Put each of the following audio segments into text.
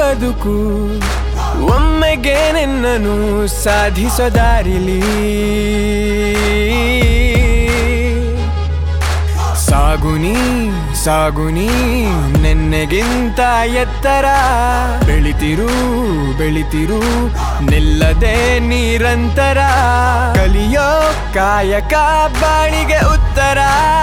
ಬದುಕು ಒಮ್ಮೆಗೆ ನಿನ್ನನು ಸಾಧಿಸೋ ದಾರಿಲಿ ಸಾಗುನಿ ಸಾಗುನಿ ನೆನ್ನೆಗಿಂತ ಎತ್ತರ ಬೆಳಿತಿರು ಬೆಳಿತಿರು ನಿಲ್ಲದೆ ನಿರಂತರ ಕಲಿಯೋ ಕಾಯಕ ಬಾಳಿಗೆ ಉತ್ತರ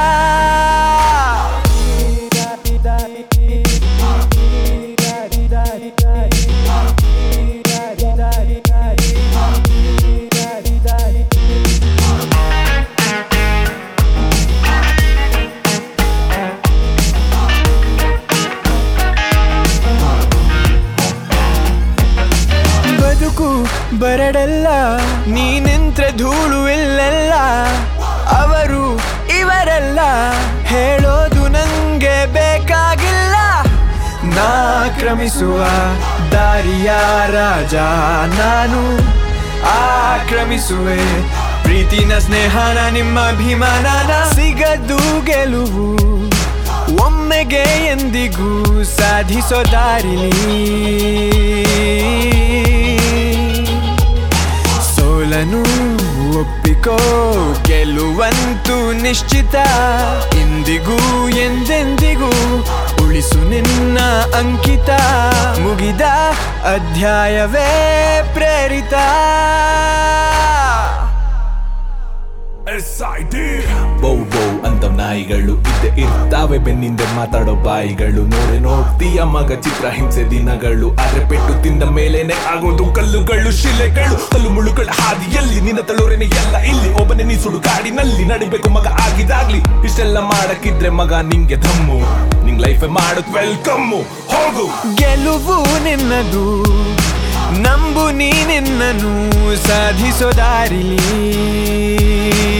ಬದುಕು ಬರಡಲ್ಲ ನೀ ನಿಂತ್ರೆ ಧೂಳು ಇಲ್ಲೆಲ್ಲ ಅವರು ಇವರೆಲ್ಲ ಹೇಳೋದು ನಂಗೆ ಬೇಕಾಗಿಲ್ಲ ನಾ ಕ್ರಮಿಸುವ ದಾರಿಯ ರಾಜ ನಾನು ಆಕ್ರಮಿಸುವೆ ಪ್ರೀತಿನ ಸ್ನೇಹನ ನಿಮ್ಮ ಅಭಿಮಾನನ ಸಿಗದು ಗೆಲುವು ಒಮ್ಮೆಗೆ ಎಂದಿಗೂ ಸಾಧಿಸೋ ದಾರಿಲಿ ಸೋಲನು ಒಪ್ಪಿಕೋ ಗೆಲುವಂತೂ ನಿಶ್ಚಿತ ಇಂದಿಗೂ ಎಂದೆಂದಿಗೂ ಉಳಿಸು ನಿನ್ನ ಅಂಕಿತ ಮುಗಿದ ಅಧ್ಯಾಯವೇ ಪ್ರೇರಿತ ಬೌ ಬೌ ಅಂತ ನಾಯಿಗಳು ಇದ್ದೆ ಇರ್ತಾವೆ ಬೆನ್ನಿಂದ ಮಾತಾಡೋ ಬಾಯಿಗಳು ನೋಡೆ ನೋಡ್ತೀಯ ಮಗ ಚಿತ್ರ ಹಿಂಸೆ ದಿನಗಳು ಆದ್ರೆ ಪೆಟ್ಟು ತಿಂದ ಮೇಲೇನೆ ಆಗೋದು ಕಲ್ಲುಗಳು ಶಿಲೆಗಳು ಕಲ್ಲು ಮುಳ್ಳುಗಳ ಹಾದಿಯಲ್ಲಿ ನಿನ್ನ ತಳೋರೆನೆ ಎಲ್ಲ ಇಲ್ಲಿ ಒಬ್ಬನೇ ನೀ ಸುಡು ಕಾಡಿನಲ್ಲಿ ನಡಿಬೇಕು ಮಗ ಆಗಿದಾಗ್ಲಿ ಇಷ್ಟೆಲ್ಲ ಮಾಡಕ್ಕಿದ್ರೆ ಮಗ ನಿಂಗೆ ದಮ್ಮು ನಿಂಗ್ ಲೈಫ್ ಮಾಡುದ್ ವೆಲ್ಕಮ್ಮು ಹೋಗು ಗೆಲುವು ನಿನ್ನದು ನಂಬು ನೀ ನಿನ್ನನು ಸಾಧಿಸೋ ದಾರಿಲಿ